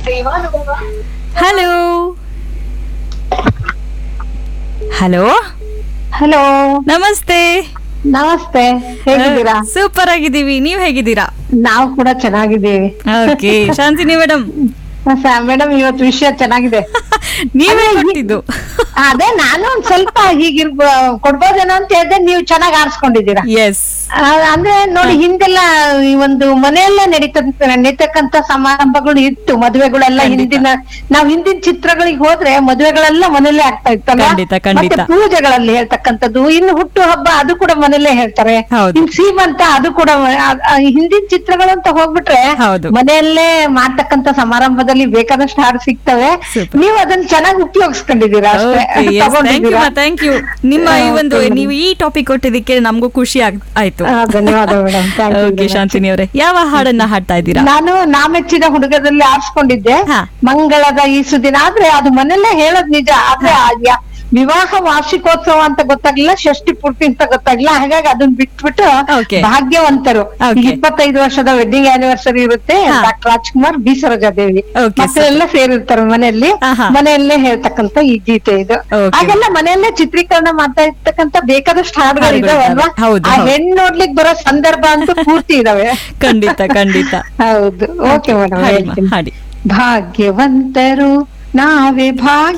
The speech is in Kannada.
ಹಲೋ ಹಲೋ ಹಲೋ ನಮಸ್ತೆ ನಮಸ್ತೆ ಹೇಗಿದ್ದೀರಾ ಸೂಪರ್ ಆಗಿದ್ದೀವಿ ನೀವ್ ಹೇಗಿದ್ದೀರಾ ನಾವು ಕೂಡ ಚೆನ್ನಾಗಿದ್ದೀವಿ ಓಕೆ ಶಾಂತಿನಿ ಮೇಡಮ್ ಮೇಡಮ್ ಇವತ್ತು ವಿಷಯ ಚೆನ್ನಾಗಿದೆ ನೀವೇ ಕೊಟ್ಟಿದ್ದು ಅದೇ ನಾನು ಒಂದ್ ಸ್ವಲ್ಪ ಹೀಗಿರ್ ಕೊಡ್ಬೋದೇನೋ ಅಂತ ಹೇಳಿದೆ ನೀವು ಚೆನ್ನಾಗಿ ಆರಿಸ್ಕೊಂಡಿದ್ದೀರಾ ಎಸ್ ಆ, ಅಂದ್ರೆ ನೋಡಿ ಹಿಂದೆಲ್ಲ ಈ ಒಂದು ಮನೆಯಲ್ಲೇ ನಡೀತಂತ ನಡೀತಕ್ಕಂತ ಸಮಾರಂಭಗಳು ಇತ್ತು ಮದುವೆಗಳೆಲ್ಲ ಹಿಂದಿನ ನಾವ್ ಹಿಂದಿನ ಚಿತ್ರಗಳಿಗೆ ಹೋದ್ರೆ ಮದುವೆಗಳೆಲ್ಲ ಮನೆಯಲ್ಲೇ ಆಗ್ತಾ ಇತ್ತಲ್ಲ ಖಂಡಿತ, ಖಂಡಿತ. ಮತ್ತೆ ಪೂಜೆಗಳಲ್ಲಿ ಹೇಳ್ತಕ್ಕಂಥದ್ದು ಇನ್ನು ಹುಟ್ಟು ಹಬ್ಬ ಅದು ಕೂಡ ಮನೆಯಲ್ಲೇ ಹೇಳ್ತಾರೆ ಹೌದು. ಇನ್ ಸೀಮಂತ ಅದು ಕೂಡ ಮ- ಆ- ಆ ಹಿಂದಿನ ಚಿತ್ರಗಳು ಅಂತ ಹೋಗ್ಬಿಟ್ರೆ ಹೌದು. ಮನೆಯಲ್ಲೇ ಮಾಡ್ತಕ್ಕಂತ ಸಮಾರಂಭದಲ್ಲಿ ಬೇಕಾದಷ್ಟು ಹಾಡು ಸಿಗ್ತವೆ Super. ನೀವು ಅದನ್ನ ಚೆನ್ನಾಗಿ ಉಪಯೋಗಿಸ್ಕೊಂಡಿದ್ದೀರಾ ಅಷ್ಟೇ ಥ್ಯಾಂಕ್ ಯು ತಗೊಂಡಿದ್ದೀರಾ ಥ್ಯಾಂಕ್ ಯು ನಿಮ್ಮ ಈ ಒಂದು ನೀವು ಈ ಟಾಪಿಕ್ ಕೊಟ್ಟಿದ್ದಕ್ಕೆ ನಮಗೂ ಖುಷಿ ಆಗ್- ಆಯ್ತು ಆ, ಧನ್ಯವಾದ madam thank okay you Shantini ಅವರೇ ಯಾವ ಹಾಡನ್ನ ಹಾಡ್ತಾ ಇದ್ದೀರಾ ನಾನು ನಾ ಮೆಚ್ಚಿದ ಹುಡುಗದಲ್ಲಿ ಆರಿಸ್ಕೊಂಡಿದ್ದೆ ಹಾ. ಮಂಗಳದ ಈ ಸುದಿನ ಆದ್ರೆ ಅದು ಮನೆಯಲ್ಲೇ ಹೇಳೋದ್ ನಿಜ ಆದ್ರೆ ಆ ಯ- ವಿವಾಹ ವಾರ್ಷಿಕೋತ್ಸವ ಅಂತ ಗೊತ್ತಾಗ್ಲಿಲ್ಲ ಷಷ್ಠಿ ಪೂರ್ತಿ ಅಂತ ಗೊತ್ತಾಗ್ಲಿಲ್ಲ ಹಾಗಾಗಿ ಅದನ್ನ ಬಿಟ್ಬಿಟ್ಟು Okay. ಭಾಗ್ಯವಂತರು Okay. ಈಗ ಇಪ್ಪತ್ತೈದು ವರ್ಷದ ವೆಡ್ಡಿಂಗ್ ಆನಿವರ್ಸರಿ ಇರುತ್ತೆ ಹಾ. Doctor Rajkumar B Sarojadevi Okay, ಮಕ್ಕಳೆಲ್ಲ ಸೇರಿರ್ತಾರೆ ಮನೆಯಲ್ಲಿ ಆಹಾ. ಮನೆಯಲ್ಲೇ ಹೇಳ್ತಕ್ಕಂತ ಈ ಗೀತೆ ಇದು Okay. ಹಾಗೆಲ್ಲ ಮನೆಯಲ್ಲೇ ಚಿತ್ರೀಕರಣ ಮಾಡ್ತಾ ಇರ್ತಕ್ಕಂತ ಬೇಕಾದಷ್ಟು ಹಾಡುಗಳು ಹಾಡುಗಳು ಇದಾವೆ ಅಲ್ವಾ ಇದಾವೆ. ಹೌದು, ಆ ಹೌದು. ಹೆಣ್ ನೋಡ್ಲಿಕ್ ಬರೋ ಸಂದರ್ಭ ಅಂತೂ ಪೂರ್ತಿ ಇದಾವೆ ಖಂಡಿತ ಖಂಡಿತ ಹೌದು ಓಕೆ ಮೇಡಮ್ ಹಾಡಿ ಮಾ, ಹೇಳ್ತೀನಿ ಹಾಡಿ ಭಾಗ್ಯವಂತರು ನಾವೇ ಭಾಗ್ಯ